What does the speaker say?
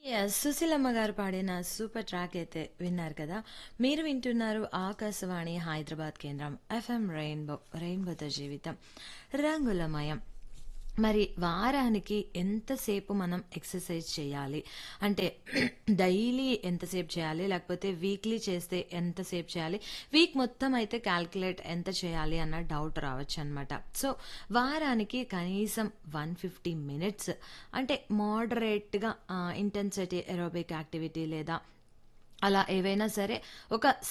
Yes. Susheelamma గారు పాడిన super track అయితే విన్నారు కదా! మీరు వింటున్నారు ఆకాశవాణి హైదరాబాద్ కేంద్రం ఎఫ్ఎం రెయిన్బో. రెయిన్బోతో జీవితం రంగులమయం. మరి వారానికి ఎంతసేపు మనం ఎక్సర్సైజ్ చేయాలి? అంటే డైలీ ఎంతసేపు చేయాలి? లేకపోతే వీక్లీ చేస్తే ఎంతసేపు చేయాలి? వీక్ మొత్తం అయితే కాలిక్యులేట్ ఎంత చేయాలి అన్న డౌట్ రావచ్చనమాట. సో, వారానికి కనీసం 150 మినిట్స్ అంటే మోడరేట్‌గా ఆహ్, ఇంటెన్సిటీ ఏరోబిక్ యాక్టివిటీ లేదా అలా ఏవైనా సరే ఒక